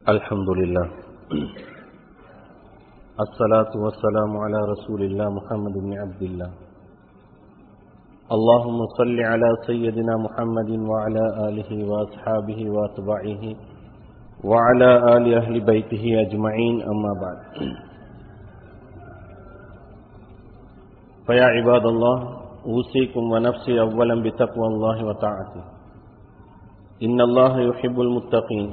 الحمد لله الصلاة والسلام على رسول الله محمد بن عبد الله اللهم صل على سيدنا محمد وعلى آله وأصحابه وأتباعه وعلى آل أهل بيته أجمعين أما بعد فيا عباد الله أوصيكم ونفسي أولا بتقوى الله وطاعته إن الله يحب المتقين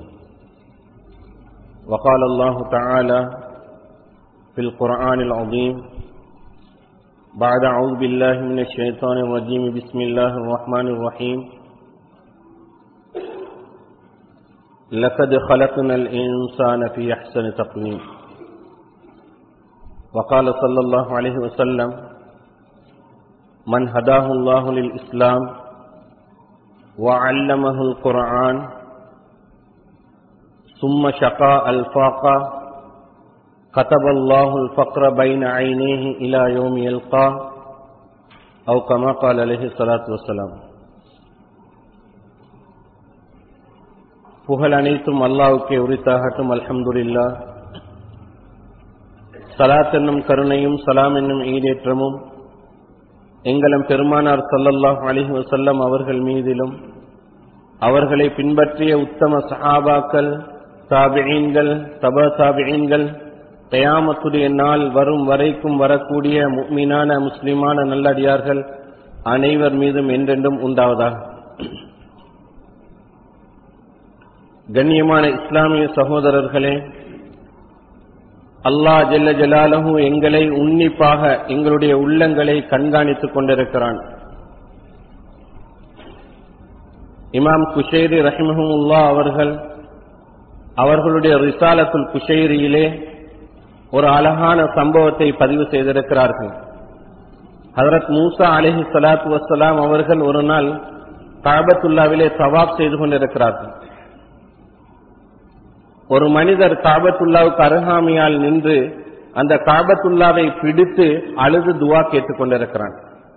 وقال الله تعالى في القرآن العظيم بعد أعوذ بالله من الشيطان الرجيم بسم الله الرحمن الرحيم لقد خلقنا الإنسان في أحسن تقويم وقال صلى الله عليه وسلم من هداه الله للإسلام وعلمه القرآن ثم شقاء الفاقة كتب الله الفقر بين عينيه إلى يوم يلقاه أو كما قال عليه الصلاة والسلام புகழ் அனைத்தும் அல்லாவுக்கே உரித்தாகட்டும் அல்ஹம்துலில்லா சலாத் என்னும் கருணையும் சலாம் என்னும் ஈடேற்றமும் எங்களும் பெருமானார் சல்லல்லாஹ் அலிஹி வசல்லம் அவர்கள் மீதிலும் அவர்களை பின்பற்றிய உத்தம சஹாபாக்கள் தாபியீன்கள் தப தாபியீன்கள் கயாமத்துடைய நாள் வரும் வரைக்கும் வரக்கூடிய மீனான முஸ்லிமான நல்லடியார்கள் அனைவர் மீதும் என்றென்றும் உண்டாவதாக கண்ணியமான இஸ்லாமிய சகோதரர்களே அல்லாஹ் ஜெல்ல ஜலாலஹு எங்களை உன்னிப்பாக எங்களுடைய உள்ளங்களை கண்காணித்துக் கொண்டிருக்கிறான் இமாம் குஷேரி ரஹிமஹமுல்லா அவர்கள் அவர்களுடைய ரிசாலத்துல் குஷேரியிலே ஒரு அழகான சம்பவத்தை பதிவு செய்திருக்கிறார்கள் ஹதரத் மூசா அலிஹி சலாத்து வசலாம் அவர்கள் ஒரு நாள் காபத்துல்லாவிலே சவாப் செய்து கொண்டிருக்கிறார்கள் ஒரு மனிதர் காபத்துல்லாவுக்கு அருகாமையால் நின்று அந்த காபத்துல்லாவை பிடித்து அழுது துவா கேட்டுக் கொண்டிருக்கிறான்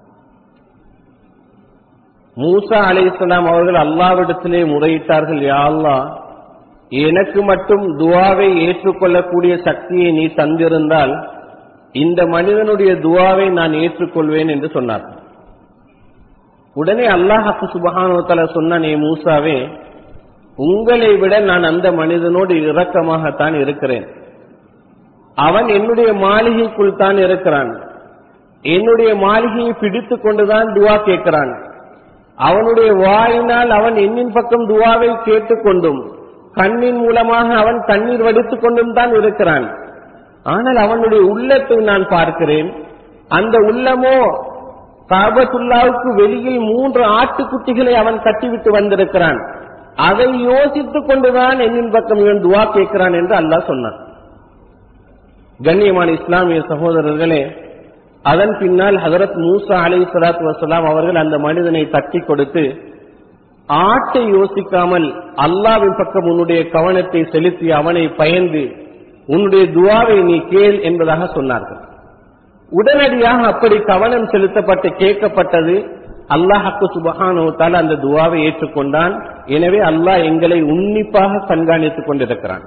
மூசா அலி இஸ்லாம் அவர்கள் அல்லாவிடத்திலே முறையிட்டார்கள் யா அல்லா எனக்கு மட்டும் துவாவை ஏற்றுக்கொள்ளக்கூடிய சக்தியை நீ தந்திருந்தால் இந்த மனிதனுடைய துவாவை நான் ஏற்றுக்கொள்வேன் என்று சொன்னார் உடனே அல்லாஹாக்கு சுபகானோத்தல சொன்ன நீ மூசாவே உங்களை விட நான் அந்த மனிதனோடு இரக்கமாகத்தான் இருக்கிறேன் அவன் என்னுடைய மாளிகைக்குள் தான் இருக்கிறான் என்னுடைய மாளிகையை பிடித்து கொண்டுதான் துவா கேட்கிறான் அவனுடைய வாயினால் அவன் என்னின் பக்கம் துவாவை கேட்டுக்கொண்டும் கண்ணின் மூலமாக அவன் கண்ணீர் வடித்துக் கொண்டும் தான் இருக்கிறான் ஆனால் அவனுடைய உள்ளத்தை நான் பார்க்கிறேன் அந்த உள்ளமோ காபத்துல்லாவுக்கு வெளியில் மூன்று ஆட்டுக்குட்டிகளை அவன் கட்டிவிட்டு வந்திருக்கிறான் அதை யோசித்துக் கொண்டுதான் என்னின் பக்கம் இவன் துவா கேட்கிறான் என்று அல்லாஹ் சொன்னான் கண்ணியமான இஸ்லாமிய சகோதரர்களே அதன் பின்னால் ஹசரத் மூசா அலி சலாத் வசலாம் அவர்கள் அந்த மனிதனை தட்டி கொடுத்து ஆட்டை யோசிக்காமல் அல்லாவின் பக்கம் உன்னுடைய கவனத்தை செலுத்தி அவனை பயந்து உன்னுடைய துவாவை நீ கேள் என்பதாக சொன்னார்கள் உடனடியாக அப்படி கவனம் செலுத்தப்பட்டு கேட்கப்பட்டது அல்லாஹாக்கு சுபகானோத்தால் அந்த துவாவை ஏற்றுக்கொண்டான் எனவே அல்லாஹ் எங்களை உன்னிப்பாக கண்காணித்துக் கொண்டிருக்கிறான்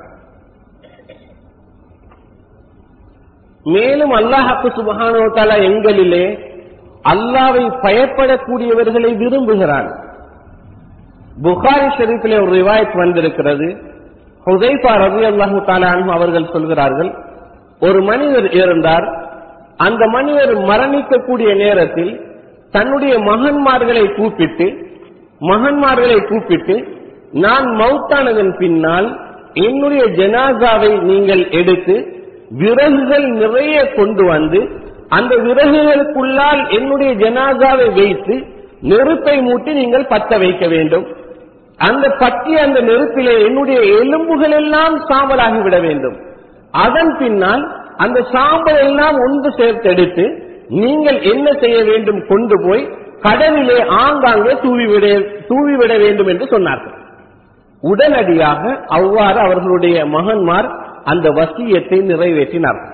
மேலும் அல்லாஹாக்கு சுபகானோத்தால எங்களிலே அல்லாவை பயப்படக்கூடியவர்களை விரும்புகிறான் புகாரி ஷெரீஃபிலே ஒரு ரிவாயத் வந்திருக்கிறது ஹுதைஃபா ரவி அல்லாஹு தாலான் அவர்கள் சொல்கிறார்கள் ஒரு மனிதர் இருந்தார் அந்த மனிதர் மரணிக்கக்கூடிய நேரத்தில் தன்னுடைய மகன்மார்களை கூப்பிட்டு மகன்மார்களை கூப்பிட்டு நான் மௌத்தானதன் பின்னால் என்னுடைய ஜனாசாவை நீங்கள் எடுத்து விறகுகள் நிறைய கொண்டு வந்து அந்த விறகுகளுக்குள்ளால் என்னுடைய ஜனாசாவை வைத்து நெருப்பை மூட்டி நீங்கள் பத்த வைக்க வேண்டும் அந்த பற்றி அந்த நெருப்பிலே என்னுடைய எலும்புகள் எல்லாம் சாம்பலாகி விட வேண்டும் அதன் பின்னால் அந்த சாம்பல் எல்லாம் ஒன்று சேர்த்தெடுத்து நீங்கள் என்ன செய்ய வேண்டும் கொண்டு போய் கடலிலே ஆங்காங்கே தூவிவிட தூவிவிட வேண்டும் என்று சொன்னார்கள் உடனடியாக அவ்வாறு அவர்களுடைய மகன்மார் அந்த வசியத்தை நிறைவேற்றினார்கள்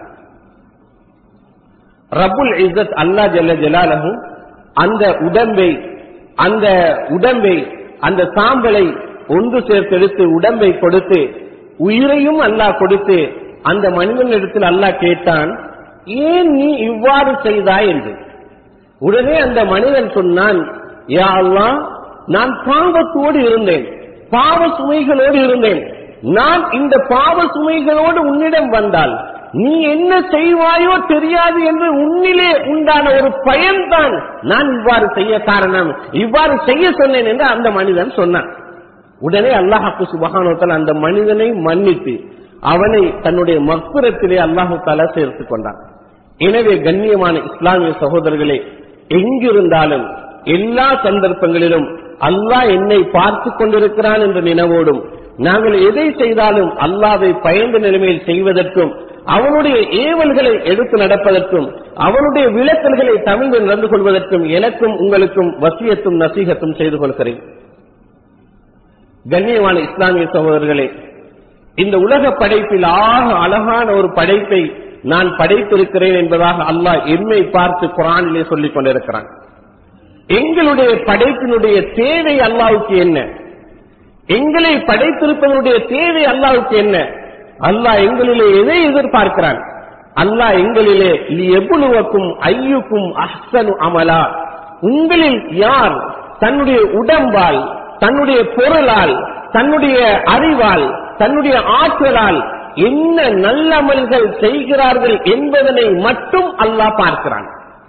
ரபுல் இசத் அல்லா ஜல்ல ஜலாலகும் அந்த உடம்பை அந்த உடம்பை அந்த சாம்பலை ஒன்று சேர்த்தெடுத்து உடம்பை கொடுத்து உயிரையும் அல்லாஹ் கொடுத்து அந்த மனிதனிடத்தில் அல்லாஹ் கேட்டான் ஏன் நீ இவ்வாறு செய்தாய் என்று உடனே அந்த மனிதன் சொன்னான் யா அல்லாஹ் நான் பாவத்தோடு இருந்தேன் பாவ சுமைகளோடு இருந்தேன் நான் இந்த பாவ சுமைகளோடு உன்னிடம் வந்தால் நீ என்ன செய்வாயோ தெரியாது என்று உன்னிலே உண்டான ஒரு பயன்தான் நான் இவ்வாறு செய்ய காரணம் இவ்வாறு செய்ய சொன்னேன் என்று அந்த மனிதன் சொன்னான் உடனே அல்லாஹாக்கு சுபகானோத்தால் அந்த மனிதனை மன்னித்து அவனை தன்னுடைய மக்குரத்திலே அல்லாஹு தாலா சேர்த்துக் கொண்டான் எனவே கண்ணியமான இஸ்லாமிய சகோதரர்களே எங்கிருந்தாலும் எல்லா சந்தர்ப்பங்களிலும் அல்லாஹ் என்னை பார்த்து கொண்டிருக்கிறான் என்ற நினைவோடும் நாங்கள் எதை செய்தாலும் அல்லாவை பயந்த நிலைமையில் செய்வதற்கும் அவனுடைய ஏவல்களை எடுத்து நடப்பதற்கும் அவனுடைய விளக்கல்களை தமிழ்ந்து நடந்து கொள்வதற்கும் எனக்கும் உங்களுக்கும் வசியத்தும் நசீகத்தும் செய்து கொள்கிறேன் கண்ணியமான இஸ்லாமிய சகோதரர்களே இந்த உலக படைப்பில் ஆக அழகான ஒரு படைப்பை நான் படைத்திருக்கிறேன் என்பதாக அல்லாஹ் எம்மை பார்த்து குரானிலே சொல்லிக் கொண்டிருக்கிறான் எங்களுடைய படைப்பினுடைய தேவை அல்லாவுக்கு என்ன எங்களை படைத்திருப்பதனுடைய தேவை அல்லாவுக்கு என்ன அல்லாஹ் எங்களிலே எதை எதிர்பார்க்கிறான் அல்லாஹ் எங்களிலே எவ்வளவுக்கும் ஐயுக்கும் அஹ்சனு அமலா உங்களில் யார் தன்னுடைய உடம்பால் தன்னுடைய பொருளால் தன்னுடைய அறிவால் தன்னுடைய ஆற்றலால் என்ன நல்லமல்கள் செய்கிறார்கள் என்பதனை மட்டும் அல்லாஹ் பார்க்கிறான்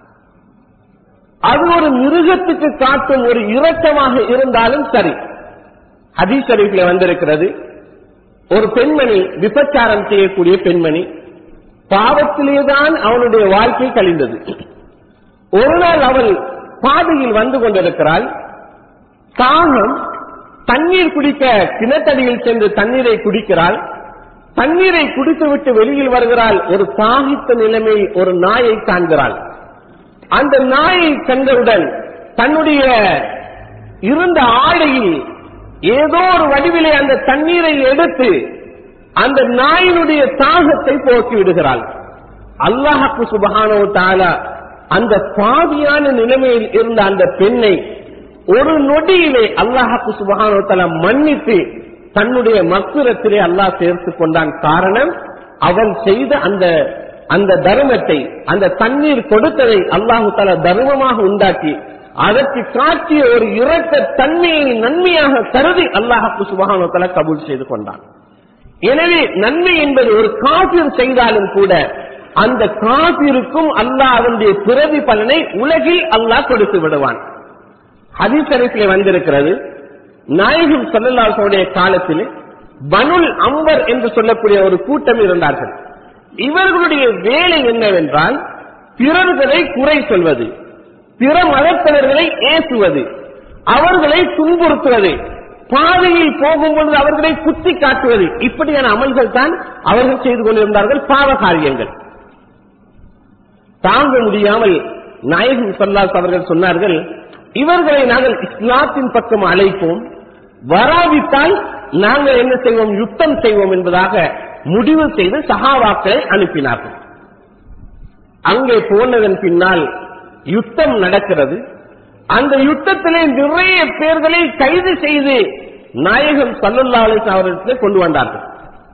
அது ஒரு மிருகத்துக்கு காட்டும் ஒரு இரக்கமாக இருந்தாலும் சரி ஹதீஸ் ஷரீஃப்ல வந்திருக்கிறது ஒரு பெண்மணி விபச்சாரம் செய்யக்கூடிய பெண்மணி பாவத்திலேதான் அவனுடைய வாழ்க்கை கழிந்தது ஒரு நாள் அவள் பாதையில் வந்து கொண்டிருக்கிறாள் காகம் தண்ணீர் குடிக்க கிணத்தடியில் சென்று தண்ணீரை குடிக்கிறாள் தண்ணீரை குடித்துவிட்டு வெளியில் வருகிறாள் ஒரு சாகித்த நிலைமையில் ஒரு நாயை காண்கிறாள் அந்த நாயை கண்டவுடன் தன்னுடைய இருந்த ஆடையில் ஏதோ ஒரு வடிவிலே அந்த தண்ணீரை எடுத்து அந்த நாயினுடைய தாகத்தை போக்கி விடுகிறாள் அல்லாஹாக்கு சுபகானோ தாலா அந்த பாதியான நிலைமையில் இருந்த அந்த பெண்ணை ஒரு நொடியிலே அல்லாஹாக்கு சுபகானோ தாலா மன்னித்து தன்னுடைய மக்குரத்திலே அல்லாஹ் சேர்த்துக் கொண்டான் காரணம் அவன் செய்த அந்த அந்த தர்மத்தை அந்த தண்ணீர் கொடுத்ததை அல்லாஹு தாலா தர்மமாக உண்டாக்கி அதற்கு காட்டிய ஒரு இரக்க தன்மையை நன்மையாக கருதி அல்லாஹாக்கு சுபகானோத்தல கபூல் செய்து கொண்டான் எனவே நன்மை என்பது ஒரு காபிர் செய்தாலும் கூட அந்த காபிருக்கும் அல்லாஹ் அவனுடைய பிறவி பலனை உலகில் அல்லாஹ் கொடுத்து விடுவான் ஹதீசரிசிலே வந்திருக்கிறது நாயகம் சல்லல்லாசனுடைய காலத்தில் பனுல் அம்பர் என்று சொல்லக்கூடிய ஒரு கூட்டம் இருந்தார்கள் இவர்களுடைய வேலை என்னவென்றால் பிறர்களை குறை சொல்வது பிற மதத்தினர்களை ஏசுவது அவர்களை துன்புறுத்துவது பாதையில் போகும்பொழுது அவர்களை குத்தி காட்டுவது இப்படியான அமல்கள் தான் அவர்கள் செய்து கொண்டிருந்தார்கள் பாவ காரியங்கள் தாங்க முடியாமல் நாயகம் சொல்லாஸ் அவர்கள் சொன்னார்கள் இவர்களை நாங்கள் இஸ்லாத்தின் பக்கம் அழைப்போம் வராவிட்டால் நாங்கள் என்ன செய்வோம் யுத்தம் செய்வோம் என்பதாக முடிவு செய்து சகாவாக்களை அனுப்பினார்கள் அங்கே போனதன் பின்னால் யுத்தம் நடக்கிறது அந்த யுத்தத்திலே நிறைய பேர்களை கைது செய்து நாயகம் சல்லுல்லா அலிஸ் அவர்களுக்கு கொண்டு வந்தார்கள்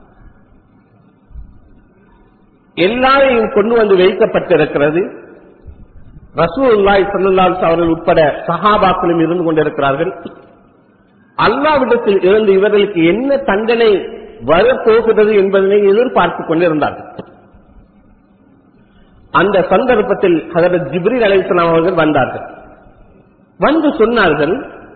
எல்லாரையும் கொண்டு வந்து வைக்கப்பட்டிருக்கிறது ரசூல்லாய் சல்லுல்லாஸ் அவர்கள் உட்பட சஹாபாக்களும் இருந்து கொண்டிருக்கிறார்கள் அல்லாவிடத்தில் இருந்து இவர்களுக்கு என்ன தண்டனை வரப்போகிறது என்பதனை எதிர்பார்த்துக் கொண்டிருந்தார்கள் அந்த சந்தர்ப்பத்தில் ஹதரத் ஜிப்ரீல் அலைஹிஸ்ஸலாம் அவர்கள் வந்தார்கள் வந்து சொன்னார்கள்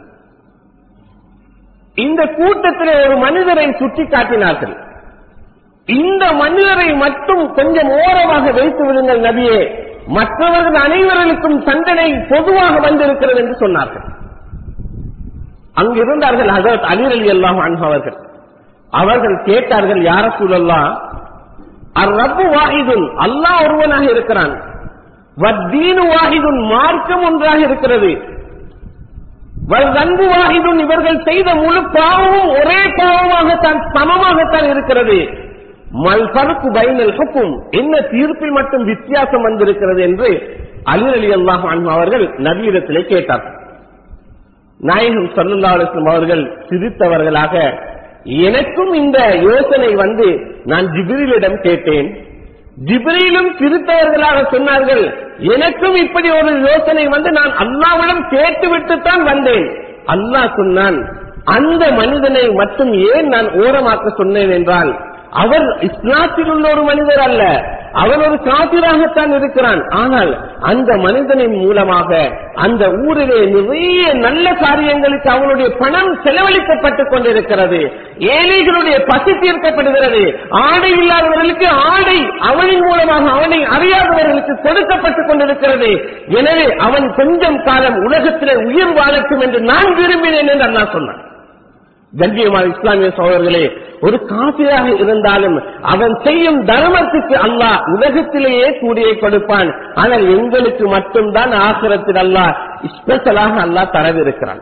இந்த கூட்டத்தில் ஒரு மனிதரை சுட்டி காட்டினார்கள் இந்த மனிதரை மட்டும் கொஞ்சம் ஓரமாக வைத்து விடுங்கள் நபியே மற்றவர்கள் அனைவர்களுக்கும் தண்டனை பொதுவாக வந்திருக்கிறது என்று சொன்னார்கள் அங்கு இருந்தார்கள் ஹசரத் அலிர் அலி அல்லாஹ் அவர்கள் அவர்கள் கேட்டார்கள் யார சூழல்லா அவ்வப்பு வாஹிதுன் அல்லாஹ் ஒருவனாக இருக்கிறான் வத்தீனு வாஹிதுன் மார்க்கம் ஒன்றாக இருக்கிறது வல்தன்பு வாஹிதுன் இவர்கள் செய்த முழு பாவமும் ஒரே பாவமாகத்தான் சமமாகத்தான் இருக்கிறது மல் பருக்கு பைனல் ஹுக்கும் என்ன தீர்ப்பில் மட்டும் வித்தியாசம் வந்திருக்கிறது என்று அலிர் அலி அல்லாஹ் அவர்கள் நவீனத்திலே கேட்டார்கள் நாயகம் சல்லுல்லா அலிஸ்லம் அவர்கள் சிரித்தவர்களாக எனக்கும் இந்த யோசனை வந்து நான் ஜிப்ரீலிடம் கேட்டேன் ஜிப்ரீலும் திருத்தவர்களாக சொன்னார்கள் எனக்கும் இப்படி ஒரு யோசனை வந்து நான் அல்லாவிடம் கேட்டுவிட்டுத்தான் வந்தேன் அல்லாஹ் சொன்னான் அந்த மனிதனை மட்டும் ஏன் நான் ஓரமாக்க சொன்னேன் என்றால் அவர் இஸ்லாத்தில் உள்ள ஒரு மனிதர் அல்ல அவர் ஒரு காபிராகத்தான் இருக்கிறான் ஆனால் அந்த மனிதனின் மூலமாக அந்த ஊரிலே நிறைய நல்ல காரியங்களுக்கு அவனுடைய பணம் செலவழிக்கப்பட்டுக் கொண்டிருக்கிறது ஏழைகளுடைய பசி தீர்க்கப்படுகிறது ஆடை இல்லாதவர்களுக்கு ஆடை அவனின் மூலமாக அவனை அறியாதவர்களுக்கு கொடுக்கப்பட்டுக் கொண்டிருக்கிறது எனவே அவன் கொஞ்சம் காலம் உலகத்திலே உயிர் வாழட்டும் என்று நான் விரும்பினேன் என்று அண்ணா சொன்னான் கண்ணியமான இஸ்லாமிய சோழர்களே ஒரு காசியாக இருந்தாலும் அவன் செய்யும் தர்மத்துக்கு அல்லாஹ் உலகத்திலேயே கூடிய கொடுப்பான் ஆனால் எங்களுக்கு மட்டும்தான் ஆசிரத்தில் அல்லாஹ் ஸ்பெஷலாக அல்லாஹ் தரவிருக்கிறான்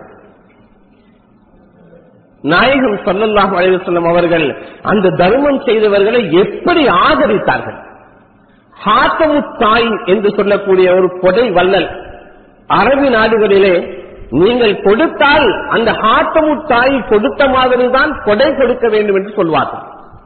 நாயகம் சொல்லல்லாஹு அலைவசல்லம் அவர்கள் அந்த தர்மம் செய்தவர்களை எப்படி ஆதரித்தார்கள் ஹாத்தமு தாய் என்று சொல்லக்கூடிய ஒரு கொடை வள்ளல் அரபு நாடுகளிலே நீங்கள் கொடுத்தால் அந்த ஹாத்தமு தாய் கொடுத்த மாதிரி தான் கொடை கொடுக்க வேண்டும் என்று சொல்வார்கள்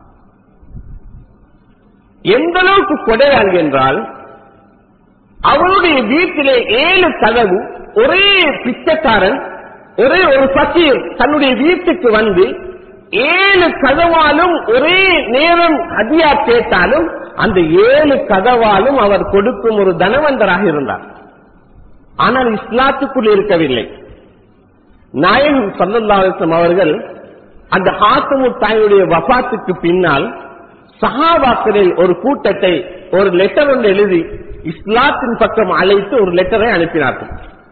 எந்த அளவுக்கு கொடையாள் என்றால் அவருடைய வீட்டிலே ஏழு கதவு ஒரே பிச்சைக்காரன் ஒரே ஒரு பக்கீர் தன்னுடைய வீட்டுக்கு வந்து ஏழு கதவாலும் ஒரே நேரம் ஹதியா கேட்டாலும் அந்த ஏழு கதவாலும் அவர் கொடுக்கும் ஒரு தனவந்தராக இருந்தார் ஆனால் இஸ்லாத்துக்குள் இருக்கவில்லை நாயகம் சல்லல்லாசம் அவர்கள் அந்த ஹாசமு தாயுடைய வபாத்துக்கு பின்னால் சஹாபாக்களில் ஒரு கூட்டத்தை ஒரு லெட்டர் ஒன்று எழுதி இஸ்லாத்தின் பக்கம் அழைத்து ஒரு லெட்டரை அனுப்பினார்கள்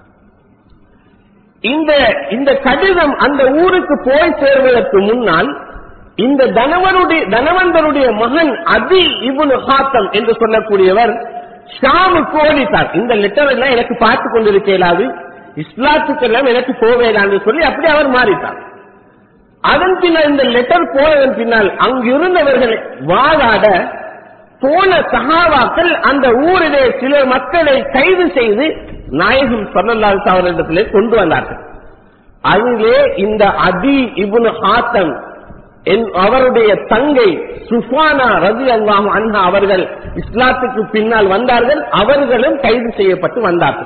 இந்த இந்த கடிதம் அந்த ஊருக்கு போய் சேர்வதற்கு முன்னால் இந்த தனவனுடைய தனவந்தருடைய மகன் அதி இபுன் ஹாத்தம் என்று சொல்லக்கூடியவர் ஷாமுக்கு ஓடித்தார் இந்த லெட்டர் எல்லாம் எனக்கு பார்த்து கொண்டிருக்க இயலாது இஸ்லாத்துக்கு எல்லாம் எனக்கு போவேலான்னு சொல்லி அப்படி அவர் மாறிட்டார் அதன் பின்னால் இந்த லெட்டர் போனதன் பின்னால் அங்கு இருந்தவர்கள் வாதாட போன சகாவாக்கள் அந்த ஊரிலே சில மக்களை கைது செய்து நாயகம் சொல்லல்லால் அவரிடத்திலே கொண்டு வந்தார்கள் அதிலே இந்த அதி இபுன் ஹாத்தம் அவருடைய தங்கை சுஃபானா ரதி அல்லாஹ் அன்ஹா அவர்கள் இஸ்லாத்துக்கு பின்னால் வந்தார்கள் அவர்களும் கைது செய்யப்பட்டு வந்தார்கள்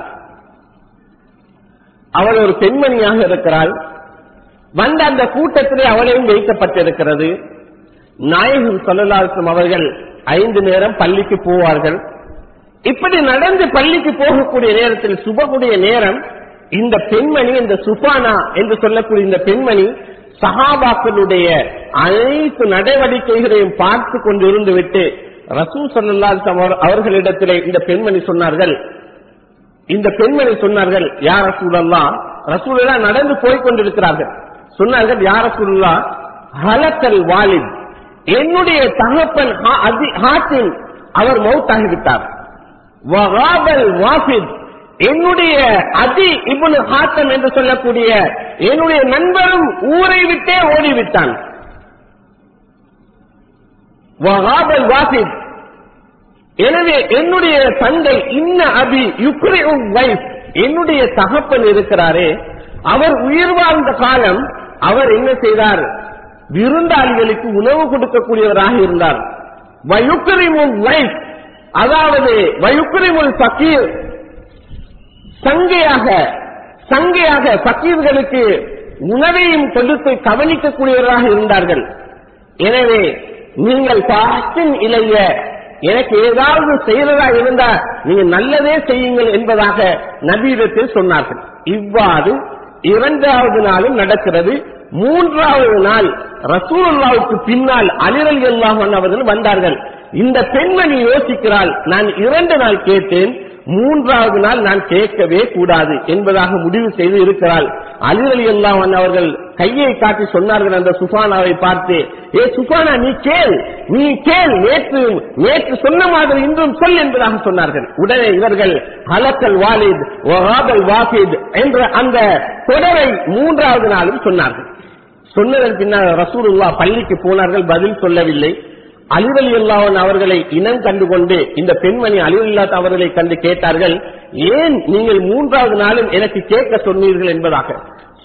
அவள் ஒரு பெண்மணியாக இருக்கிறாள் வந்த அந்த கூட்டத்திலே அவளையும் வைக்கப்பட்டிருக்கிறது நாயகம் சொல்லலாசம் அவர்கள் ஐந்து நேரம் பள்ளிக்கு போவார்கள் இப்படி நடந்து பள்ளிக்கு போகக்கூடிய நேரத்தில் சுபகுடைய நேரம் இந்த பெண்மணி இந்த சுபானா என்று சொல்லக்கூடிய இந்த பெண்மணி சஹாபாக்களுடைய அனைத்து நடவடிக்கைகளையும் பார்த்து கொண்டிருந்து விட்டு ரசூ சல்லாஸ் அவர்களிடத்திலே இந்த பெண்மணி சொன்னார்கள் இந்த பெண்மணி சொன்னார்கள் யார் ரசூலல்லா ரசூலல்லா நடந்து போய் கொண்டிருக்கிறார்கள் சொன்னார்கள் யார் ரசூல்லா ஹலக்கல் வாலித் என்னுடைய தகப்பன் ஹாத்தின் அவர் மௌத்தாகிவிட்டார் வகாபல் வாஃபித் என்னுடைய அதி இபுனு ஹாத்தம் என்று சொல்லக்கூடிய என்னுடைய நண்பரும் ஊரை விட்டே ஓடிவிட்டான் வகாபல் வாஃபித் எனவே என்னுடைய தந்தை இன்ன அபி யுக்ரி வைஃப் என்னுடைய தகப்பன் இருக்கிறாரே அவர் உயிர் வாழ்ந்த காலம் அவர் என்ன செய்தார் விருந்தாளிகளுக்கு உணவு கொடுக்கக்கூடியவராக இருந்தார் வயுக்கரிமுல் வைஃப் அதாவது வயுக்கரிமுல் பக்கீர் சங்கையாக சங்கையாக பக்கீர்களுக்கு உணவையும் கொடுத்து கவனிக்கக்கூடியவராக இருந்தார்கள் எனவே நீங்கள் பாஸ்டின் இளைய எனக்கு ஏதாவது செய்யறதா இருந்தா நீங்க நல்லதே செய்யுங்கள் என்பதாக நபீரத்தில் சொன்னார்கள் இவ்வாறு இரண்டாவது நாளும் நடக்கிறது மூன்றாவது நாள் ரசூலுல்லாவுக்கு பின்னால் அலிரல் அல்லாஹன் அவர்கள் வந்தார்கள் இந்த பெண்மணி யோசிக்கிறாள் நான் இரண்டு நாள் கேட்டேன் மூன்றாவது நாள் நான் கேட்கவே கூடாது என்பதாக முடிவு செய்து இருக்கிறாள் அலிரலி அல்லாஹன் அவர்கள் கையை காட்டி சொன்னார்கள் அந்த சுஃபானாவை பார்த்து ஏ சுஃபானா நீ கேள் நீ கேள் நேற்று நேற்று சொன்ன மாதிரி இன்றும் சொல் என்பதாக சொன்னார்கள் உடனே இவர்கள் ஹலக்கல் வாலித் ஒஹாபல் வாஃபித் என்ற அந்த தொடரை மூன்றாவது நாளும் சொன்னார்கள் சொன்னதன் பின்னால் ரசூலுல்லா பள்ளிக்கு போனார்கள் பதில் சொல்லவில்லை அலிவலி அல்லாவன் அவர்களை இனம் கண்டுகொண்டு இந்த பெண்மணி அலிவல்லா அவர்களை கண்டு கேட்டார்கள் ஏன் நீங்கள் மூன்றாவது நாளும் எனக்கு கேட்க சொன்னீர்கள் என்பதாக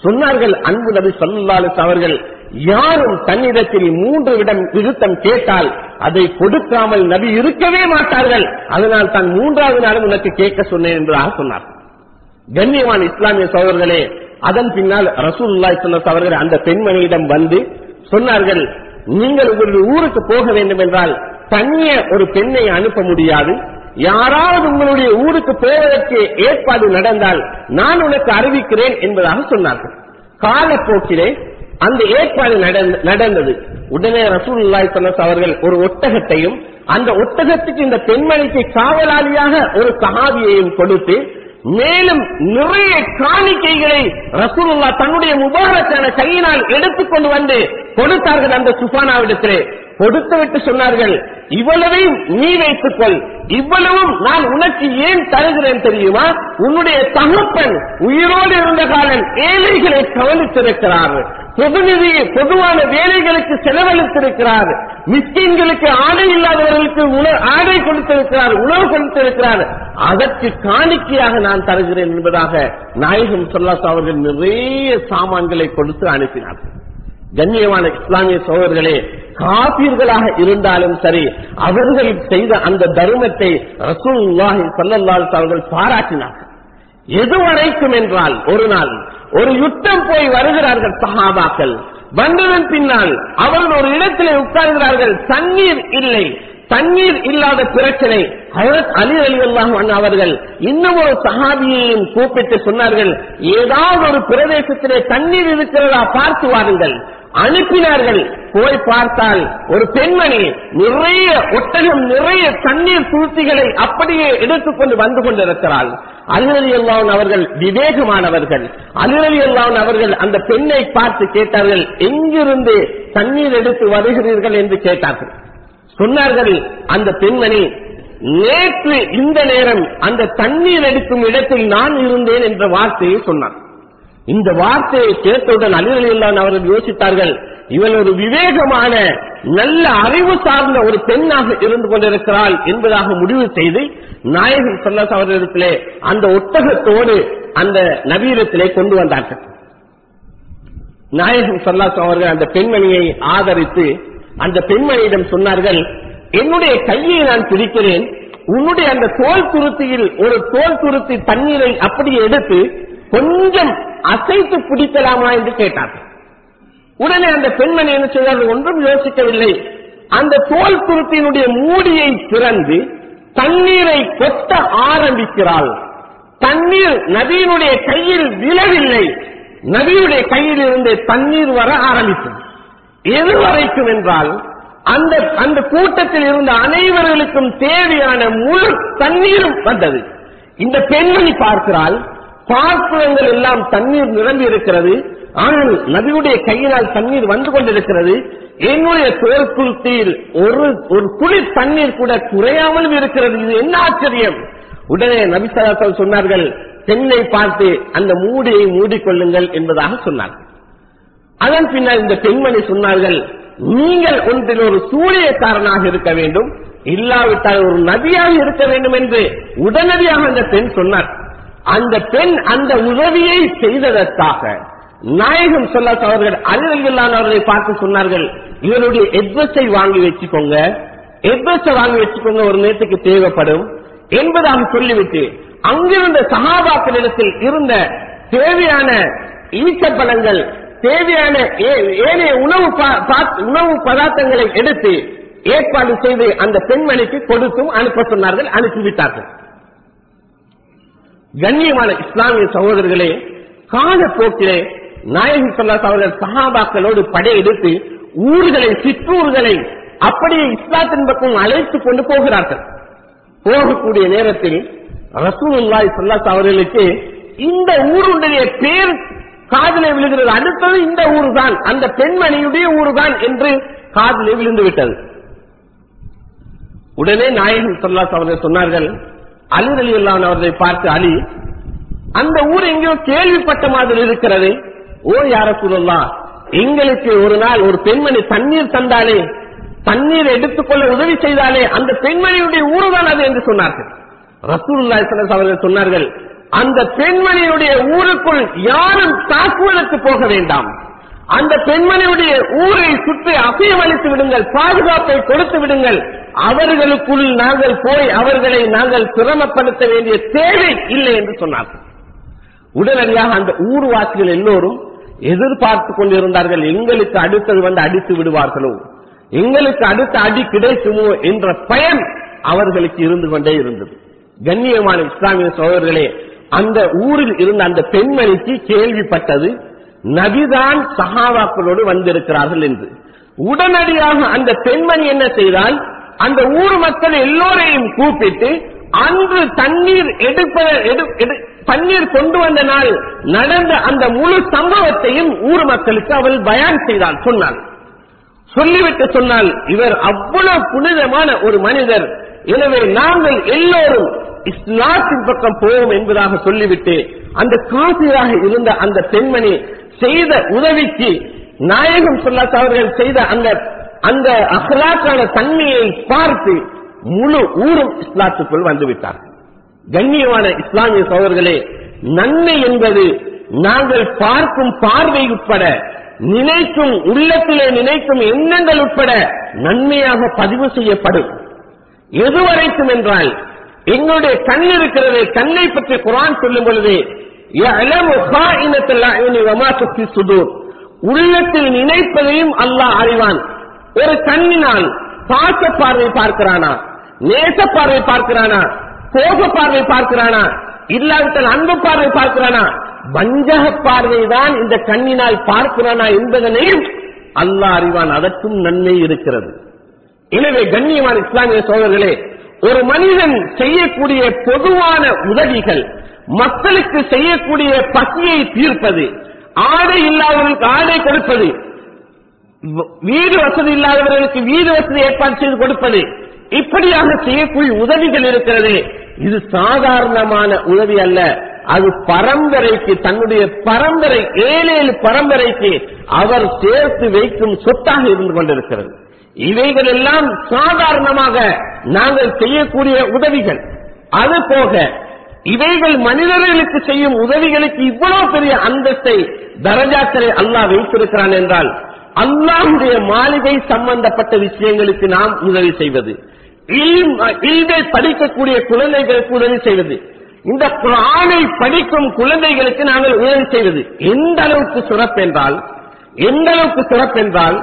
சொன்னார்கள் அன்பு நபி சொல்லல்லாலிஸ் அவர்கள் யாரும் தன்னிடத்தில் மூன்று விடம் விருத்தம் கேட்டால் அதை கொடுக்காமல் நபி இருக்கவே மாட்டார்கள் அதனால் தான் மூன்றாவது நாளும் உனக்கு கேட்க சொன்னேன் என்பதாக சொன்னார் கண்ணியவான் இஸ்லாமிய சோதர்களே அதன் பின்னால் ரசூலுல்லாஹி ஸல்லல்லாஹு அவர்கள் அந்த பெண்மணியிடம் வந்து சொன்னார்கள் நீங்கள் உங்களுடைய ஊருக்கு போக வேண்டும் என்றால் தனிய ஒரு பெண்ணை அனுப்ப முடியாது யாராவது உங்களுடைய ஊருக்கு போவதற்கு ஏற்பாடு நடந்தால் நான் உனக்கு அறிவிக்கிறேன் என்பதாக சொன்னார்கள் காலப்போக்கிலே அந்த ஏற்பாடு நடந்த- நடந்தது உடனே ரசூலுல்லாஹி ஸல்லல்லாஹு அவர்கள் ஒரு ஒட்டகத்தையும் அந்த ஒட்டகத்துக்கு இந்த பெண்மணிக்கு காவலாளியாக ஒரு சஹாபியையும் கொடுத்து மேலும் நிறைய காணிக்கைகளை ரசூலுல்லா தன்னுடைய முபாரக்கான கையினால் எடுத்துக்கொண்டு வந்து கொடுத்தார்கள் அந்த சுஃபானாவிடத்திலே கொடுத்து விட்டு சொன்னார்கள் இவ்வளவையும் நீ வைத்துக்கொள் இவ்வளவும் நான் உனக்கு ஏன் தருகிறேன் தெரியுமா உன்னுடைய தகப்பன் உயிரோடு இருந்த காலம் ஏழைகளை கவனித்திருக்கிறார் பொதுநிதி பொதுவான வேலைகளுக்கு செலவழித்திருக்கிறார் மிஸ்கின்களுக்கு ஆடை இல்லாதவர்களுக்கு உண- ஆடை கொடுத்திருக்கிறார் உணவு கொடுத்திருக்கிறார் அதற்கு காணிக்கையாக நான் தருகிறேன் என்பதாக நாயகம் சொல்லாஸ் அவர்கள் நிறைய சாமான்களை கொடுத்து அனுப்பினார் கண்ணியமான இஸ்லாமிய சோழர்களே காபீர்களாக இருந்தாலும் சரி அவர்கள் செய்த அந்த தர்மத்தை ரசூலுல்லாஹி ஸல்லல்லாஹு அலைஹி அவர்கள் பாராட்டினார்கள் எதுவரைக்கும் என்றால் ஒரு நாள் ஒரு யுத்தம் போய் வருகிறார்கள் சஹாபாக்கள் வந்ததன் பின்னால் அவர்கள் ஒரு இடத்திலே உட்கார்கிறார்கள் தண்ணீர் இல்லை தண்ணீர் இல்லாத பிரச்சனை ஹஜரத் அலி அலி அல்லாஹ் அவர்கள் இன்னும் ஒரு சஹாபியையும் கூப்பிட்டு சொன்னார்கள் ஏதாவது ஒரு பிரதேசத்திலே தண்ணீர் இருக்கிறதா பார்த்து வாருங்கள் அனுப்பினார்கள் போய் பார்த்தால் ஒரு பெண்மணி நிறைய ஒட்டகம் நிறைய தண்ணீர் துருத்திகளை அப்படியே எடுத்துக்கொண்டு வந்து கொண்டிருக்கிறாள் அலிரலி அல்லாஹ் அவர்கள் விவேகமானவர்கள் அலிரலி அல்லாஹ் அவர்கள் அந்த பெண்ணை பார்த்து கேட்டார்கள் எங்கிருந்து தண்ணீர் எடுத்து வருகிறீர்கள் என்று கேட்டார்கள் சொன்னார்கள் அந்த பெண்மணி நேற்று இந்த நேரம் அந்த தண்ணீர் எடுக்கும் இடத்தில் நான் இருந்தேன் என்ற வார்த்தையை சொன்னார் இந்த வார்த்தையை கேட்டவுடன் அலிரலியல்லான் அவர்கள் யோசித்தார்கள் இவள் ஒரு விவேகமான நல்ல அறிவு சார்ந்த ஒரு பெண்ணாக இருந்து கொண்டிருக்கிறாள் என்பதாக முடிவு செய்து நாயகன் சொல்லாஸ் அவர்களிடத்திலே அந்த ஒட்டகத்தோடு அந்த நவீனத்திலே கொண்டு வந்தார்கள் நாயகம் சொல்லாஸ் அவர்கள் அந்த பெண்மணியை ஆதரித்து அந்த பெண்மணியிடம் சொன்னார்கள் என்னுடைய கையை நான் பிடிக்கிறேன் உன்னுடைய அந்த தோல் துருத்தியில் ஒரு தோல் துருத்தி தண்ணீரை அப்படியே எடுத்து கொஞ்சம் அசைத்து பிடிக்கலாமா என்று கேட்டார்கள் உடனே அந்த பெண்மணி என்ன செய்தார்கள் ஒன்றும் யோசிக்கவில்லை அந்த தோல் துருத்தியினுடைய மூடியை திறந்து தண்ணீரை கொட்ட ஆரம்பிக்கிறாள் தண்ணீர் நதியினுடைய கையில் விழவில்லை நதியுடைய கையில் இருந்து தண்ணீர் வர ஆரம்பித்தது எது வரைக்கும் என்றால் அந்த அந்த கூட்டத்தில் இருந்த அனைவர்களுக்கும் தேவையான முழு தண்ணீரும் வந்தது இந்த பெண்மணி பார்க்கிறாள் பார்க்கிறவங்கள் எல்லாம் தண்ணீர் நிரம்பி இருக்கிறது ஆனால் நபியுடைய கையினால் தண்ணீர் வந்து கொண்டிருக்கிறது என்னுடைய தோல் குருத்தியில் ஒரு ஒரு குழி தண்ணீர் கூட குறையாமலும் இருக்கிறது இது என்ன ஆச்சரியம் உடனே நபிசலாசல் சொன்னார்கள் பெண்ணை பார்த்து அந்த மூடியை மூடிக்கொள்ளுங்கள் என்பதாக சொன்னார்கள் அதன் பின்னர் இந்த பெண்மணி சொன்னார்கள் நீங்கள் ஒன்றில் ஒரு சூழியக்காரனாக இருக்க வேண்டும் இல்லாவிட்டால் ஒரு நபியாக இருக்க வேண்டும் என்று உடனடியாக அந்த பெண் சொன்னார் அந்த பெண் அந்த உதவியை செய்ததற்காக நாயகம் சொல்ல அவர்கள் அலுவலான அவர்களை பார்த்து சொன்னார்கள் இவருடைய எட்வஸை வாங்கி வச்சுக்கோங்க எட்வஸை வாங்கி வச்சுக்கோங்க ஒரு நேரத்துக்கு தேவைப்படும் என்பதாக சொல்லிவிட்டு அங்கிருந்த சகாபாக்களிடத்தில் இருந்த தேவையான ஈச்சப்பழங்கள் தேவையான ஏ- ஏனைய உணவு பா- பா- உணவு பதார்த்தங்களை எடுத்து ஏற்பாடு செய்து அந்த பெண்மணிக்கு கொடுத்தும் அனுப்ப சொன்னார்கள் அனுப்பிவிட்டார்கள் கண்ணியமான இஸ்லாமிய சகோதரர்களே காலப்போக்கிலே நாயகி சொல்லாஸ் அவர்கள் சஹாபாக்களோடு படையெடுத்து ஊர்களை சிற்றூர்களை அப்படியே இஸ்லாத்தின் பக்கம் அழைத்துக் கொண்டு போகிறார்கள் போகக்கூடிய நேரத்தில் ரசூலுல்லாஹி ஸல்லல்லாஹு அவர்களுக்கு இந்த ஊருடைய பேர் காதிலே விழுகிறது அடுத்தது இந்த ஊர் தான் அந்த பெண்மணியுடைய ஊர் தான் என்று காதிலே விழுந்து விட்டது உடனே நாயகன் ஸல்லல்லாஹு அவர்கள் சொன்னார்கள் அலி ரலியல்லாஹு அவர்களை பார்த்து அலி அந்த ஊர் எங்கேயோ கேள்விப்பட்ட மாதிரி இருக்கிறது ஓ யார சொல்லலாம் எங்களுக்கு ஒரு நாள் ஒரு பெண்மணி தண்ணீர் தந்தாலே தண்ணீர் எடுத்துக்கொள்ள உதவி செய்தாலே அந்த பெண்மணியுடைய ஊர் தான் அது என்று சொன்னார்கள் ரசூலுல்லாஹி ஸல்லல்லாஹு அவர்கள் சொன்னார்கள் அந்த பெண்மணியுடைய ஊருக்குள் யாரும் தாக்குவதற்கு போக வேண்டாம் அந்த பெண்மணியுடைய ஊரை சுற்றி அசைவளித்து விடுங்கள் பாதுகாப்பை கொடுத்து விடுங்கள் அவர்களுக்குள் நாங்கள் போய் அவர்களை நாங்கள் சிரமப்படுத்த வேண்டிய தேவை இல்லை என்று சொன்னார்கள் உடனடியாக அந்த ஊர்வாசிகள் எல்லோரும் எதிர்பார்த்து கொண்டிருந்தார்கள் எங்களுக்கு அடுத்தது வந்து அடித்து விடுவார்களோ எங்களுக்கு அடுத்த அடி கிடைக்குமோ என்ற பயம் அவர்களுக்கு இருந்து கொண்டே இருந்தது கண்ணியமான இஸ்லாமிய சோதர்களே அந்த ஊரில் இருந்த அந்த பெண்மணிக்கு கேள்விப்பட்டது நபிதான் சஹாபாக்களோடு வந்திருக்கிறார்கள் என்று உடனடியாக அந்த பெண்மணி என்ன செய்தால் அந்த ஊர் மக்கள் எல்லோரையும் கூப்பிட்டு அன்று தண்ணீர் எடுப்ப எடு- எடு- தண்ணீர் கொண்டு வந்த நாள் நடந்த அந்த முழு சம்பவத்தையும் ஊர் மக்களுக்கு அவள் பயான் செய்தாள் சொன்னாள் சொல்லிவிட்டு சொன்னால் இவர் அவ்வளவு புனிதமான ஒரு மனிதர் எனவே நாங்கள் எல்லோரும் இஸ்லாத்தின் பக்கம் போவோம் என்பதாக சொல்லிவிட்டு அந்த காசிராக இருந்த அந்த பெண்மணி செய்த உதவிக்கு நாயகம் சொல்லாஸ் அவர்கள் செய்த அந்த அந்த அகலாக்கான தன்மையை பார்த்து முழு ஊரும் இஸ்லாத்துக்குள் வந்துவிட்டார் கண்ணியமான இஸ்லாமிய சோதர்களே நன்மை என்பது நாங்கள் பார்க்கும் பார்வை உட்பட நினைக்கும் உள்ளத்திலே நினைக்கும் எண்ணங்கள் உட்பட நன்மையாக பதிவு செய்யப்படும் எதுவரைக்கும் என்றால் எங்களுடைய கண் இருக்கிறது கண்ணை பற்றி குரான் சொல்லும் பொழுது يَعْلَمُ خَائِنَةَ الْأَعْيُنِ وَمَا تُخْفِي الصُّدُورُ உள்ளத்தில் நினைப்பதையும் அல்லாஹ் அறிவான் ஒரு கண்ணினால் பாச பார்வை பார்க்கிறானா நேச பார்வை பார்க்கிறானா கோப பார்வை பார்க்கிறானா இல்லாவிட்டால் அன்பு பார்வை பார்க்கிறானா வஞ்சக பார்வைதான் இந்த கண்ணினால் பார்க்கிறானா என்பதனையும் அல்லாஹ் அறிவான் அதற்கும் நன்மை இருக்கிறது எனவே கண்ணியமான இஸ்லாமிய சோழர்களே ஒரு மனிதன் செய்யக்கூடிய பொதுவான உதவிகள் மக்களுக்கு செய்யக்கூடிய பசியை தீர்ப்பது ஆடை இல்லாதவர்களுக்கு ஆடை கொடுப்பது வ- வீடு வசதி இல்லாதவர்களுக்கு வீடு வசதி ஏற்பாடு செய்து கொடுப்பது இப்படியாக செய்யக்கூடிய உதவிகள் இருக்கிறது இது சாதாரணமான உதவி அல்ல அது பரம்பரைக்கு தன்னுடைய பரம்பரை ஏழு ஏழு பரம்பரைக்கு அவர் சேர்த்து வைக்கும் சொத்தாக இருந்து கொண்டிருக்கிறது இவைகள் எல்லாம் சாதாரணமாக நாங்கள் செய்யக்கூடிய உதவிகள் அது போக இவைகள் மனிதர்களுக்கு செய்யும் உதவிகளுக்கு இவ்வளவு பெரிய அந்தஸ்தை தரஜாக்களை அல்லாஹ் வைத்திருக்கிறான் என்றால் அல்லாஹுடைய மாளிகை சம்பந்தப்பட்ட விஷயங்களுக்கு நாம் உதவி செய்வது இல்ம்- இல்மை படிக்கக்கூடிய குழந்தைகளுக்கு உதவி செய்வது இந்த குரானை படிக்கும் குழந்தைகளுக்கு நாங்கள் உதவி செய்வது எந்த அளவுக்கு சிறப்பென்றால் எந்த அளவுக்கு சிறப்பென்றால்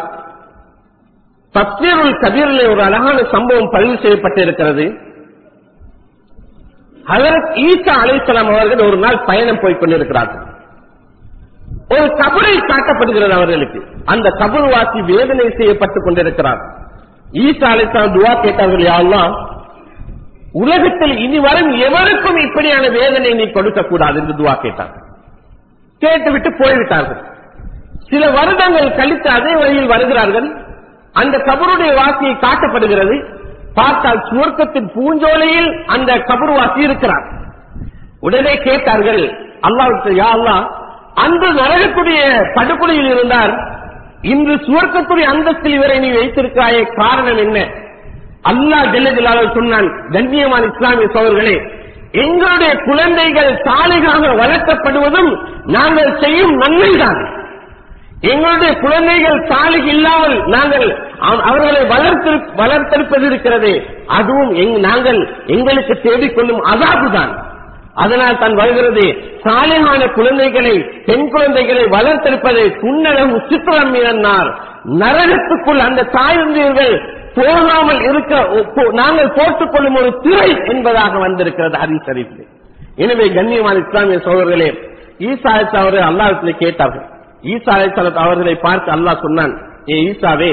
தப்சீருல் கபீரிலே ஒரு அழகான சம்பவம் பதிவு செய்யப்பட்டிருக்கிறது ஹதரத் ஈசா அலைஹிஸ்ஸலாம் அவர்கள் ஒரு நாள் பயணம் போய் கொண்டிருக்கிறார்கள் ஒரு கபரை காட்டப்படுகிறது அவர்களுக்கு அந்த கபர் வாசி வேதனை செய்யப்பட்டுக் கொண்டிருக்கிறார் ஈசா அலைஹிஸ்ஸலாம் துவா கேட்டார்கள் யா அல்லாஹ் உலகத்தில் இனி வரும் எவருக்கும் இப்படியான வேதனை நீ கொடுக்க கூடாது என்று துவா கேட்டார் கேட்டுவிட்டு போய்விட்டார்கள் சில வருடங்கள் கழித்து அதே வழியில் வருகிறார்கள் அந்த கபருடைய வாசியை காட்டப்படுகிறது பார்த்தால் சுவர்க்கத்தின் பூஞ்சோலையில் அந்த கபர் வாசி இருக்கிறார் உடனே கேட்டார்கள் அல்லாஹ் யா அல்லாஹ் அன்று நரகக்கூடிய படுகொலையில் இருந்தார் இன்று சுவர்க்கத்துடைய அந்தஸ்தில் இவரை நீ வைத்திருக்கிறாயே காரணம் என்ன அல்லாஹ் ஜெல்லஜலால சொன்னான் கண்ணியமான இஸ்லாமிய சோழர்களே எங்களுடைய குழந்தைகள் சாலைகாக வளர்க்கப்படுவதும் நாங்கள் செய்யும் நன்மைதான் எங்களுடைய குழந்தைகள் சாலை இல்லாமல் நாங்கள் அவ- அவர்களை வளர்த்து வளர்த்தெடுப்பது இருக்கிறதே அதுவும் எங்- நாங்கள் எங்களுக்கு தேடிக்கொள்ளும் அதாபுதான் அதனால் தான் வருகிறது சாலையான குழந்தைகளை பெண் குழந்தைகளை வளர்த்தெடுப்பதை குன்னளவு சித்திரம் மீறினார் நரகத்துக்குள் அந்த தாயுந்தீர்கள் போகாமல் இருக்க போ- நாங்கள் போட்டுக் கொள்ளும் ஒரு திரை என்பதாக வந்திருக்கிறது ஹரிசரிப்பு எனவே கண்ணியமான இஸ்லாமிய சோழர்களே ஈசா அலைஹிஸ் அவர்கள் அல்லாஹ்விடத்தில் கேட்டார்கள் ஈசா அலைஹிஸ் அவர்களை பார்த்து அல்லாஹ் சொன்னான் ஏ ஈசாவே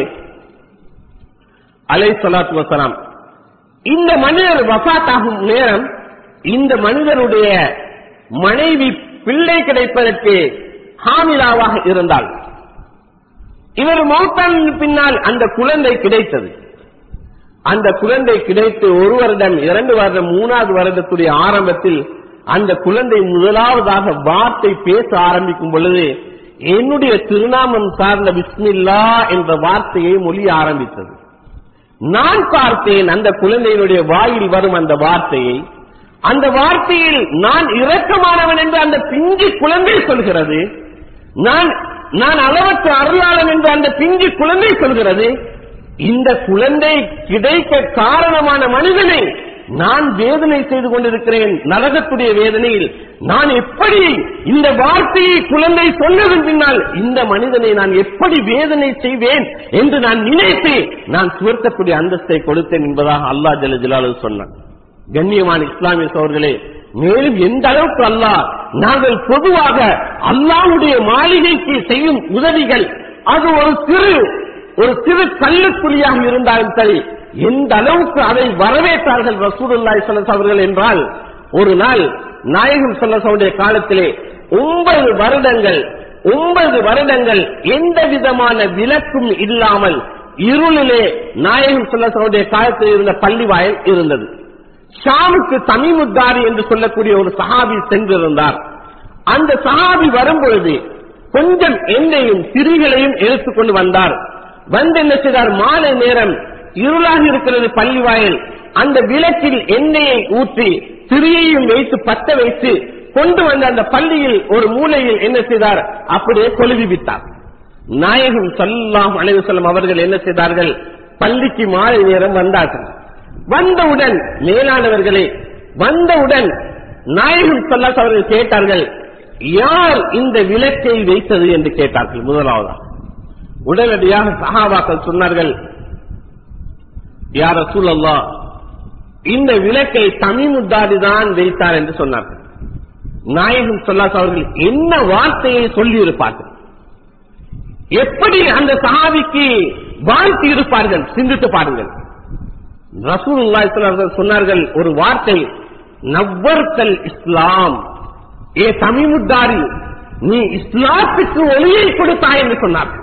அலை சலாத்து வசலாம் இந்த மனிதர் வஃபாத்தாகும் நேரம் இந்த மனிதருடைய மனைவி பிள்ளை கிடைப்பதற்கு ஹாமிலாவாக இருந்தால் இவர் மௌத்தான பின்னால் அந்த குழந்தை கிடைத்தது அந்த குழந்தை கிடைத்து ஒரு வருடம் இரண்டு வருடம் மூணாவது வருடத்துடைய ஆரம்பத்தில் அந்த குழந்தை முதலாவதாக வார்த்தை பேச ஆரம்பிக்கும் பொழுது என்னுடைய திருநாமம் சார்ந்த பிஸ்மில்லா என்ற வார்த்தையை மொழிய ஆரம்பித்தது நான் பார்த்தேன் அந்த குழந்தையினுடைய வாயில் வரும் அந்த வார்த்தையை அந்த வார்த்தையில் நான் இரக்கமானவன் என்று அந்த பிஞ்சு குழந்தை சொல்கிறது நான் நான் அளவற்ற அருளாளன் என்று அந்த பிஞ்சு குழந்தை சொல்கிறது இந்த குழந்தை கிடைக்க காரணமான மனிதனை நான் வேதனை செய்து கொண்டிருக்கிறேன் நரகத்துடைய வேதனையில் நான் எப்படி இந்த வார்த்தையை குழந்தை சொன்னதன் பின்னால் இந்த மனிதனை நான் எப்படி வேதனை செய்வேன் என்று நான் நினைத்து நான் சுவர்க்கக்கூடிய அந்தஸ்தை கொடுத்தேன் என்பதாக அல்லா ஜல ஜலாலு சொன்னான் கண்ணியமான இஸ்லாமிய சோர்களே மேலும் எந்த அளவுக்கு அல்லாஹ் நாங்கள் பொதுவாக அல்லாஹ்வுடைய மாளிகைக்கு செய்யும் உதவிகள் அது ஒரு சிறு ஒரு சிறு கல்லுக்குழியாக இருந்தாலும் சரி எந்த அளவுக்கு அதை வரவேற்றார்கள் ரசூலுல்லாஹி ஸல்லல்லாஹு அவர்கள் என்றால் ஒரு நாள் நாயகம் ஸல்லல்லாஹு காலத்திலே ஒன்பது வருடங்கள் ஒன்பது வருடங்கள் எந்த விதமான விலக்கும் இல்லாமல் இருளிலே நாயகம் ஸல்லல்லாஹு காலத்தில் இருந்த பள்ளி வாயில் இருந்தது ஷாமுக்கு தமிமுத்தாரி என்று சொல்லக்கூடிய ஒரு சஹாபி சென்றிருந்தார் அந்த சஹாபி வரும்பொழுது கொஞ்சம் எண்ணெயும் திரிகளையும் எடுத்துக்கொண்டு வந்தார் வந்து என்ன செய்தார் மாலை நேரம் இருளாக இருக்கிறது பள்ளி வாயில் அந்த விளக்கில் எண்ணெயை ஊற்றி திரியையும் வைத்து பத்த வைத்து கொண்டு வந்த அந்த பள்ளியில் ஒரு மூலையில் என்ன செய்தார் அப்படியே கொழுவி விட்டார் நாயகம் சல்லாம் அலைவசல்லம் அவர்கள் என்ன செய்தார்கள் பள்ளிக்கு மாலை நேரம் வந்தார்கள் வந்தவுடன் மேலானவர்களே வந்தவுடன் நாயகம் சல்லாஸ் அவர்கள் கேட்டார்கள் யார் இந்த விளக்கை வைத்தது என்று கேட்டார்கள் முதலாவதாக உடனடியாக சஹாபாக்கள் சொன்னார்கள் யார சூழல்லா இந்த விளக்கை தமிமுத்தாரி தான் வைத்தார் என்று சொன்னார்கள் நாயகம் சொல்லாஸ் அவர்கள் என்ன வார்த்தையை சொல்லி இருப்பார்கள் எப்படி அந்த சஹாபிக்கு வாழ்த்தி இருப்பார்கள் சிந்தித்து பாருங்கள் ரசூலுல்லாஹி ஸல்லல்லாஹு அலைஹி வஸல்லம் சொன்னார்கள் ஒரு வார்த்தை நவ்வர்த்தல் இஸ்லாம் ஏ தமிமுத்தாரி நீ இஸ்லாத்துக்கு ஒளியை கொடுத்தாய் என்று சொன்னார்கள்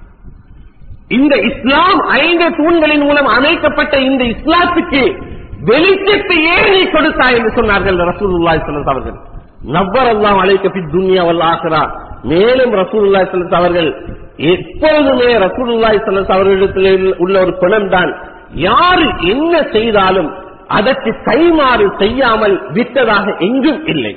இந்த இஸ்லாம் ஐந்து தூண்களின் மூலம் அமைக்கப்பட்ட இந்த இஸ்லாத்துக்கு வெளிச்சத்தையே நீ கொடுத்தாய் என்று சொன்னார்கள் ரசூலுல்லாஹி ஸல்லல்லாஹு அவர்கள் நவ்வர் அல்லாஹ் அலைக்க ஃபி துன்யா வல் ஆখিরা மேலும் ரசூலுல்லாஹி ஸல்லல்லாஹு அவர்கள் எப்பொழுதுமே ரசூலுல்லாஹி ஸல்லல்லாஹு அவர்களிடத்தில் உள்ள ஒரு குணம் தான் யாரு என்ன செய்தாலும் அதற்கு கைமாறு செய்யாமல் விட்டதாக எங்கும் இல்லை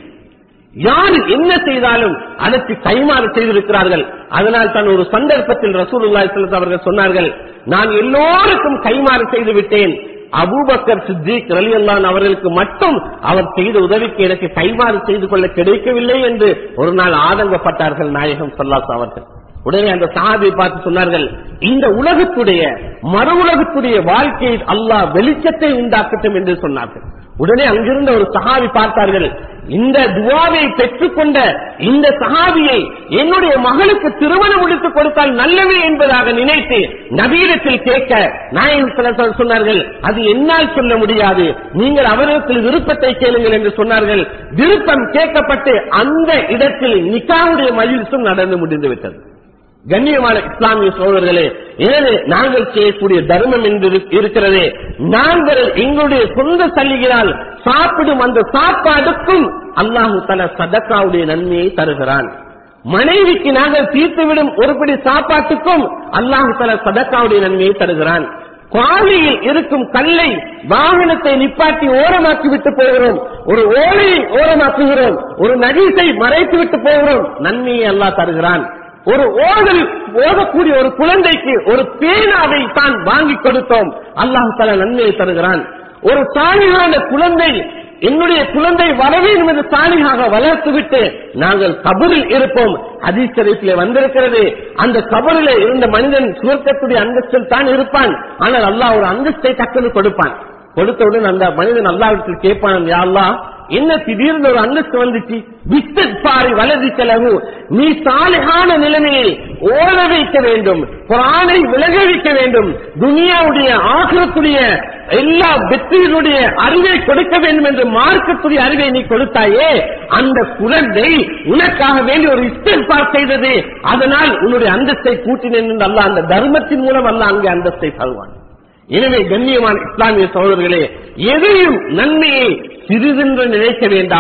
யார் என்ன செய்தாலும் அதற்கு கைமாறு செய்திருக்கிறார்கள் அதனால் தான் ஒரு சந்தர்ப்பத்தில் ரசூலுல்லாஹி ஸல்லல்லாஹு அவர்கள் சொன்னார்கள் நான் எல்லோருக்கும் கைமாறு செய்து விட்டேன் அபூபக்கர் சித்திக் ரலியல்லான் அவர்களுக்கு மட்டும் அவர் செய்த உதவிக்கு எனக்கு கைமாறு செய்து கொள்ள கிடைக்கவில்லை என்று ஒரு நாள் ஆதங்கப்பட்டார்கள் நாயகம் சல்லாஸ் அவர்கள் உடனே அந்த சஹாபியை பார்த்து சொன்னார்கள் இந்த உலகத்துடைய மறு உலகத்துடைய வாழ்க்கையில் அல்லாஹ் வெளிச்சத்தை உண்டாக்கட்டும் என்று சொன்னார்கள் உடனே அங்கிருந்த ஒரு சஹாபி பார்த்தார்கள் இந்த துவாவை பெற்றுக்கொண்ட இந்த சஹாபியை என்னுடைய மகளுக்கு திருமணம் முடித்து கொடுத்தால் நல்லவே என்பதாக நினைத்து நபீரத்தில் கேட்க நாயகம் ஸல்லல்லாஹு சொன்னார்கள் அது என்னால் சொல்ல முடியாது நீங்கள் அவரிடத்தில் விருப்பத்தை கேளுங்கள் என்று சொன்னார்கள் விருப்பம் கேட்கப்பட்டு அந்த இடத்தில் நிக்காவுடைய மஜிலிசும் நடந்து முடிந்து விட்டது கண்ணியமான இஸ்லாமிய சோழர்களே எனவே நாங்கள் செய்யக்கூடிய தர்மம் என்று இரு- இருக்கிறதே நாங்கள் எங்களுடைய சொந்த சல்லிகளால் சாப்பிடும் அந்த சாப்பாடுக்கும் அல்லாஹு தல சதக்காவுடைய நன்மையை தருகிறான் மனைவிக்கு நாங்கள் தீர்த்துவிடும் ஒருபடி சாப்பாட்டுக்கும் அல்லாஹு தல சதக்காவுடைய நன்மையை தருகிறான் பாலியில் இருக்கும் கல்லை வாகனத்தை நிப்பாட்டி ஓரமாக்கி விட்டு போகிறோம் ஒரு ஓலையை ஓரமாக்குகிறோம் ஒரு நகீசை மறைத்து விட்டு போகிறோம் நன்மையை அல்லாஹ் தருகிறான் ஒரு ஓதல் ஓதக்கூடிய ஒரு குழந்தைக்கு ஒரு பேனாவை தான் வாங்கி கொடுத்தோம் அல்லாஹ் தல நன்மையை தருகிறான் ஒரு சாலிகான குழந்தை என்னுடைய குழந்தை வர வேண்டும் என்று சாலிகாக வளர்த்துவிட்டு நாங்கள் கபரில் இருப்போம் ஹதீஸ் ஷரீஃபிலே வந்திருக்கிறது அந்த கபரிலே இருந்த மனிதன் சுவர்க்கத்துடைய அந்தஸ்தில் தான் இருப்பான் ஆனால் அல்லாஹ் ஒரு அந்தஸ்தை டக்குன்னு கொடுப்பான் கொடுத்தவுடன் அந்த மனிதன் அல்லாவிடத்தில் கேட்பான் யா அல்லாஹ் என்ன திடீர்னு ஒரு அந்தஸ்து வந்துச்சு விஸ்தாரி வலதி செலவு நீ சாலிகான நிலைமையை ஓட வைக்க வேண்டும் குரானை விலக வைக்க வேண்டும் துனியாவுடைய ஆகிரத்துடைய எல்லா வெற்றியினுடைய அறிவை கொடுக்க வேண்டும் என்று மார்க்கத்துடைய அறிவை நீ கொடுத்தாயே அந்த குழந்தை உனக்காக வேண்டி ஒரு இஸ்திஃபார் செய்தது அதனால் உன்னுடைய அந்தஸ்தை கூட்டினேன் என்று அல்லாஹ் அந்த தர்மத்தின் மூலம் அல்லாஹ் அங்கே அந்தஸ்தை தருவான் எனவே கண்ணியமான இஸ்லாமிய சகோதரர்களே எதையும் நன்மையை சிறிதென்று நினைக்க வேண்டாம்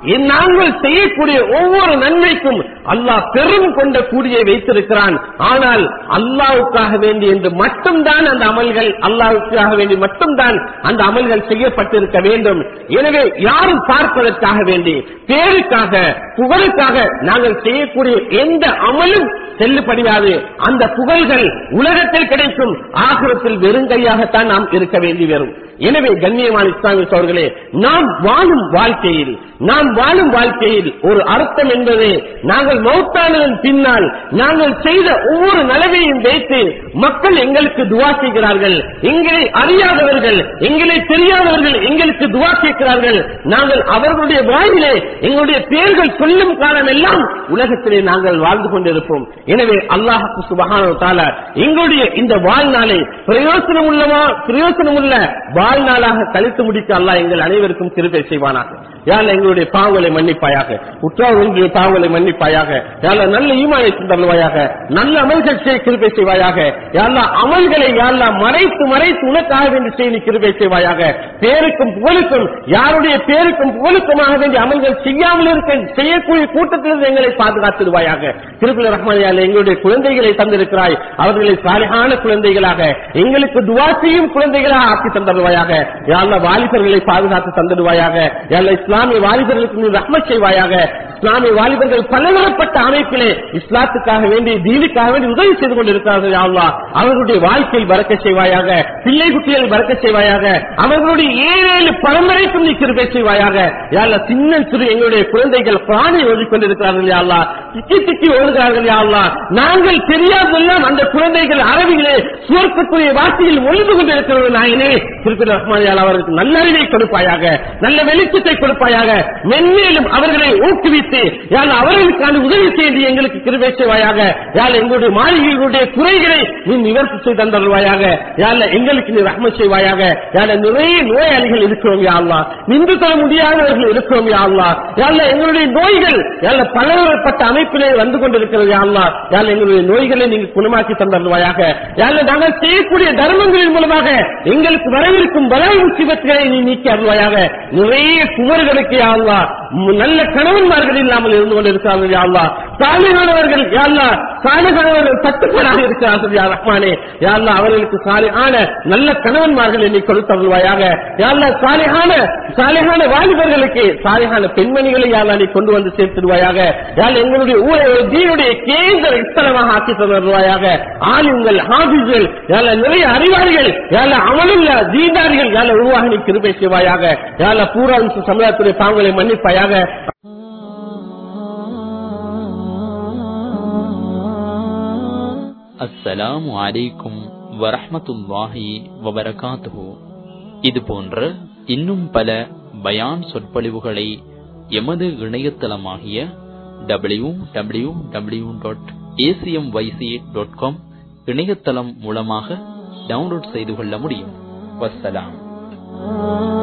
என் நாங்கள் செய்யக்கூடிய ஒவ்வொரு நன்மைக்கும் அல்லாஹ் பெரும் கொண்ட கூடியை வைத்திருக்கிறான் ஆனால் அல்லாவுக்காக வேண்டி என்று மட்டும்தான் அந்த அமல்கள் அல்லாவுக்காக வேண்டி மட்டும்தான் அந்த அமல்கள் செய்யப்பட்டிருக்க வேண்டும் எனவே யாரும் பார்ப்பதற்காக வேண்டி பேருக்காக புகழுக்காக நாங்கள் செய்யக்கூடிய எந்த அமலும் செல்லுபடியாது அந்த புகழ்கள் உலகத்தில் கிடைக்கும் ஆகிரத்தில் வெறுங்கையாகத்தான் நாம் இருக்க வேண்டி வரும் எனவே கண்ணியமான இஸ்லாமிய சோர்களே நாம் வாழும் வாழ்க்கையில் நாம் வாழும் வாழ்க்கையில் ஒரு அர்த்தம் என்பது நாங்கள் மௌத்தானதன் பின்னால் நாங்கள் செய்த ஒவ்வொரு நலவையும் வைத்து மக்கள் எங்களுக்கு துவா செய்கிறார்கள் எங்களை அறியாதவர்கள் எங்களை தெரியாதவர்கள் எங்களுக்கு துவா கேட்கிறார்கள் நாங்கள் அவர்களுடைய வாயிலே எங்களுடைய பெயர்கள் சொல்லும் காலம் எல்லாம் உலகத்திலே நாங்கள் வாழ்ந்து கொண்டிருப்போம் எனவே அல்லாஹு சுபஹான தாலா எங்களுடைய இந்த வாழ்நாளை பிரயோசனம் உள்ளமா பிரயோசனம் உள்ள வாழ்நாளாக கழித்து முடிக்க அல்லாஹ் எங்கள் அனைவருக்கும் திருப்பை செய்வானாக யாழ் எங்களுடைய பாவங்களை மன்னிப்பாயாக உற்றார்களுடைய பாவங்களை மன்னிப்பாயாக யாழ் நல்ல ஈமானை தருவாயாக நல்ல அமல்கள் செய்ய கிருபை செய்வாயாக யாழ்லா அமல்களை யாழ்லா மறைத்து மறைத்து உனக்காக வேண்டி செய்ய நீ கிருபை செய்வாயாக பேருக்கும் புகழுக்கும் யாருடைய பேருக்கும் புகழுக்குமாக வேண்டிய அமல்கள் செய்யாமல் இருக்க செய்யக்கூடிய கூட்டத்திலிருந்து எங்களை பாதுகாத்திடுவாயாக திருப்பதி ரஹ்மானியால் எங்களுடைய குழந்தைகளை தந்திருக்கிறாய் அவர்களை சாலையான குழந்தைகளாக எங்களுக்கு துவா செய்யும் குழந்தைகளாக ஆக்கி தந்தருவாயாக யாழ்லா வாலிபர்களை பாதுகாத்து தந்திடுவாயாக யாழ்லா இஸ்லாமிய வாலிபர்களுக்கு நீ ரஹ்மத் செய்வாயாக இஸ்லாமிய வாலிபர்கள் பலதரப்பட்ட அமைப்பிலே இஸ்லாத்துக்காக வேண்டி தீனுக்காக வேண்டி உதவி செய்து கொண்டிருக்கிறார்கள் யாழ்லா அவர்களுடைய வாழ்க்கையில் பறக்க செய்வாயாக பிள்ளை குட்டிகள் பறக்க செய்வாயாக அவர்களுடைய ஏழேழு பரம்பரைக்கும் நீ கிருபை செய்வாயாக யாழ்லா சின்ன சிறு எங்களுடைய குழந்தைகள் பிராணி ஓதிக் கொண்டிருக்கிறார்கள் யாழ்லா திக்கி திக்கி ஓடுகிறார்கள் யாழ்லா நாங்கள் தெரியாதெல்லாம் அந்த குழந்தைகள் அரபிகளே சுவர்க்கத்துடைய வாசியில் ஒழுந்து கொண்டிருக்கிறது நாயனே திருப்பதி ரஹ்மானியால் அவர்களுக்கு நல்ல அறிவை கொடுப்பாயாக நல்ல வெளிச்சத்தை கொடுப்பாயாக மென்மேலும் அவர்களை ஊக்குவித்து யாழ் அவர்களுக்கான உதவி செய்து எங்களுக்கு கிருபை செய்வாயாக யாழ் எங்களுடைய மாளிகைகளுடைய குறைகளை நீ நிவர்த்தி செய்து தந்தருவாயாக யாழ் எங்களுக்கு நீ ரஹ்ம செய்வாயாக யாழ் நிறைய நோயாளிகள் இருக்கிறோம் யாழ்லா நின்று தர முடியாதவர்கள் இருக்கிறோம் யாழ்லா யாழ் எங்களுடைய நோய்கள் யாழ் பலதரப்பட்ட அமைப்பிலே வந்து கொண்டிருக்கிறது யாழ்லா யாழ் எங்களுடைய நோய்களை நீங்க குணமாக்கி தந்தருவாயாக யாழ் நாங்கள் செய்யக்கூடிய தர்மங்களின் மூலமாக எங்களுக்கு வரவிருக்கும் பலாய் முசிபத்துகளை நீ நீக்கி அருள்வாயாக நிறைய குமர்களுக்கு யாழ்லா நல்ல கணவன்மார்கள் இல்லாமல் இருந்து கொண்டிருக்கிறார்கள் யாழ்லா சாலையானவர்கள் யாழ்லா சாலையானவர்கள் தட்டுப்பாடாக இருக்கிறார்கள் யா ரஹ்மானே யாழ்லா அவர்களுக்கு சாலையான நல்ல கணவன்மார்கள் என்னை கொடுத்தருள்வாயாக யாழ்லா சாலையான சாலையான வாலிபர்களுக்கு சாலையான பெண்மணிகளை யாழ்லா நீ கொண்டு வந்து சேர்த்துடுவாயாக யாழ் எங்களுடைய ஊரை ஒரு தீனுடைய கேந்திர ஸ்தலமாக ஆக்கி தருவாயாக ஆளுங்கள் ஹாபிஸ்கள் யாழ் நிறைய அறிவாளிகள் யாழ் அமலுள்ள தீண்டாரிகள் யாழ் உருவாக நீ கிருபை செய்வாயாக யாழ் பூரா சமுதாயத்துடைய பாவங்களை மன்னிப்பாயாக அஸ்ஸலாமு அலைக்கும் வரஹ்மத்துல்லாஹி வபரகாத்துஹு இது போன்ற இன்னும் பல பயான் சொற்பொழிவுகளை எமது இணையதளமாகிய W W W dot ACM YC dot com இணையதளம் மூலமாக டவுன்லோட் செய்து கொள்ள முடியும் வஸ்ஸலாம்